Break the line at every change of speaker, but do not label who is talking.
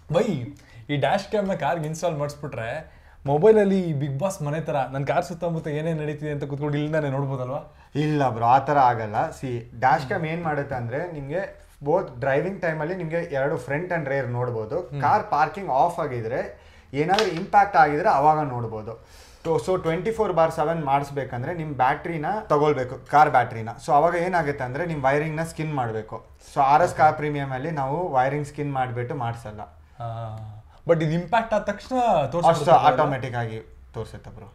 by ಈ dash ಕ್ಯಾಮ್ನ ಕಾರ್ಗೆ install ಮಾಡಿಸ್ಬಿಟ್ರೆ ಮೊಬೈಲಲ್ಲಿ big boss ಮನೆ ಥರ ನನ್ನ ಕಾರ್ ಸುತ್ತಮುತ್ತ ಏನೇನು ನಡೀತಿದೆ ಅಂತ ಕುತ್ಕೊಂಡು ಇಲ್ಲಿಂದಾನೆ ನೋಡ್ಬೋದಲ್ವಾ
ಇಲ್ಲ ಬ್ರೋ ಆ ಥರ ಆಗಲ್ಲ ಸಿ ಡ್ಯಾಶ್ ಕ್ಯಾಮ್ ಏನು ಮಾಡುತ್ತೆ ಅಂದರೆ ನಿಮಗೆ ಬೋತ್ ಡ್ರೈವಿಂಗ್ ಟೈಮಲ್ಲಿ ನಿಮಗೆ ಎರಡು ಫ್ರಂಟ್ ಆ್ಯಂಡ್ ರೇರ್ ನೋಡ್ಬೋದು ಕಾರ್ ಪಾರ್ಕಿಂಗ್ ಆಫ್ ಆಗಿದ್ರೆ ಏನಾದರೂ ಇಂಪ್ಯಾಕ್ಟ್ ಆಗಿದ್ರೆ ಅವಾಗ ನೋಡ್ಬೋದು so twenty four bar seven ಮಾಡಿಸ್ಬೇಕಂದ್ರೆ ನಿಮ್ಮ ಬ್ಯಾಟ್ರಿನ ತಗೊಳ್ಬೇಕು ಕಾರ್ ಬ್ಯಾಟ್ರಿನ ಸೊ ಅವಾಗ ಏನಾಗುತ್ತೆ ಅಂದರೆ ನಿಮ್ಮ ವೈರಿಂಗ್ನ ಸ್ಕಿನ್ ಮಾಡಬೇಕು ಸೊ ಆರ್ ಎಸ್ ಕಾರ್ ಪ್ರೀಮಿಯಮಲ್ಲಿ ನಾವು ವೈರಿಂಗ್ ಸ್ಕಿನ್ ಮಾಡಿಬಿಟ್ಟು ಮಾಡಿಸಲ್ಲ
ಬಟ್ ಇದು ಇಂಪ್ಯಾಕ್ಟ್ ಆದ ತಕ್ಷಣ
ಅಷ್ಟು
ತೋರಿಸ್ತಾ
ಆಟೋಮೆಟಿಕ್ ಆಗಿ ತೋರಿಸುತ್ತೆ ಬ್ರೋ